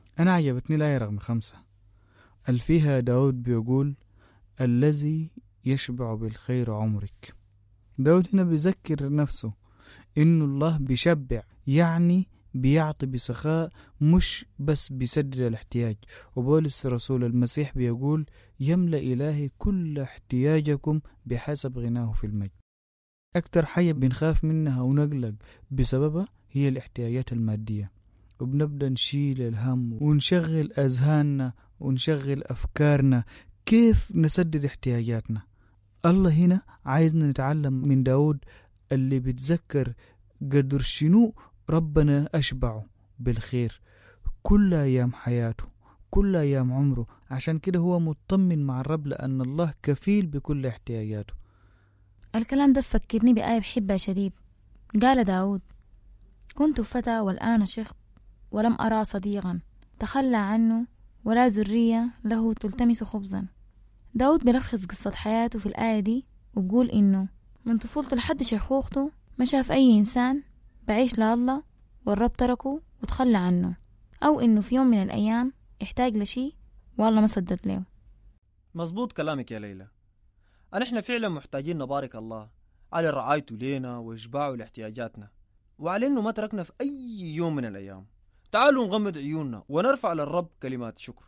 أنا عجبتني الآية رقم خمسة الفيها داود بيقول الذي يشبع بالخير عمرك داود هنا بيذكر نفسه إنه الله بيشبع يعني بيعطي بسخاء مش بس بيسدد الاحتياج وبولس رسول المسيح بيقول يملأ إلهي كل احتياجكم بحسب غناه في المجد أكتر حاجة بنخاف منها ونقلق بسببها هي الاحتياجات المادية وبنبدأ نشيل الهم ونشغل أذهاننا ونشغل أفكارنا كيف نسدد احتياجاتنا الله هنا عايزنا نتعلم من داود اللي بيتذكر قدر شنو ربنا أشبعه بالخير كل أيام حياته كل أيام عمره عشان كده هو مطمن مع الرب لأن الله كفيل بكل احتياجاته الكلام ده فكرني بآية بحبها شديد قال داود كنت فتى والآن شخت ولم أرى صديقا تخلى عنه ولا ذرية له تلتمس خبزا داود بيلخص قصة حياته في الآية دي وبقول إنه من طفولته لحد شيخوخته ما شاف أي إنسان بعيش لله والرب تركه وتخلى عنه أو إنه في يوم من الأيام احتاج لشي والله ما سدد له مظبوط كلامك يا ليلى أن إحنا فعلا محتاجين نبارك الله على رعايته لينا وإشباعه لاحتياجاتنا وعلى إنه ما تركنا في أي يوم من الأيام تعالوا نغمض عيوننا ونرفع للرب كلمات شكر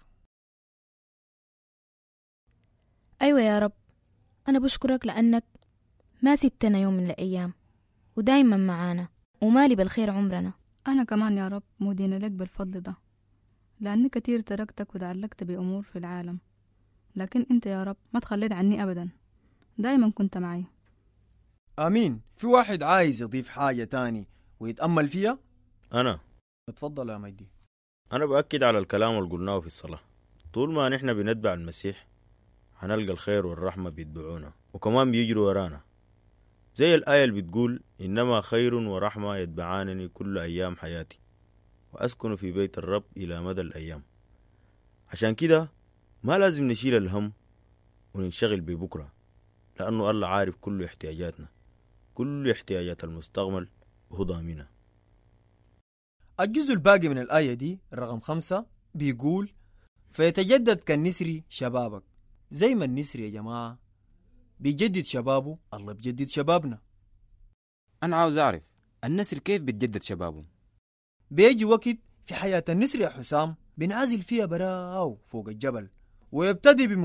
أيوة يا رب أنا بشكرك لأنك ما سبتنا يوم من الأيام ودايما معانا ومالي بالخير عمرنا أنا كمان يا رب مدينة لك بالفضل ده لأني كتير تركتك وتعلقت بأمور في العالم لكن أنت يا رب ما تخليت عني أبدا دايما كنت معي آمين في واحد عايز يضيف حاجة تاني ويتأمل فيها أنا اتفضل يا مجدي أنا بأكد على الكلام اللي قلناه في الصلاة طول ما نحن بنتبع المسيح هنلقى الخير والرحمة بيتبعونا وكمان بيجروا ورانا زي الآية اللي بتقول إنما خير ورحمة يتبعانني كل أيام حياتي وأسكن في بيت الرب إلى مدى الأيام عشان كده ما لازم نشيل الهم وننشغل ببكرة لأنه الله عارف كل احتياجاتنا كل احتياجات المستقبل وهو ضامنها الجزء الباقي من الآية دي الرقم خمسة بيقول فيتجدد كالنسر شبابك زي ما النسر يا جماعة بيجدد شبابه الله بيجدد شبابنا أنا عاوز أعرف النسر كيف بتجدد شبابه بيجي وقت في حياة النسر يا حسام بنعزل فيها براو فوق الجبل ويبتدي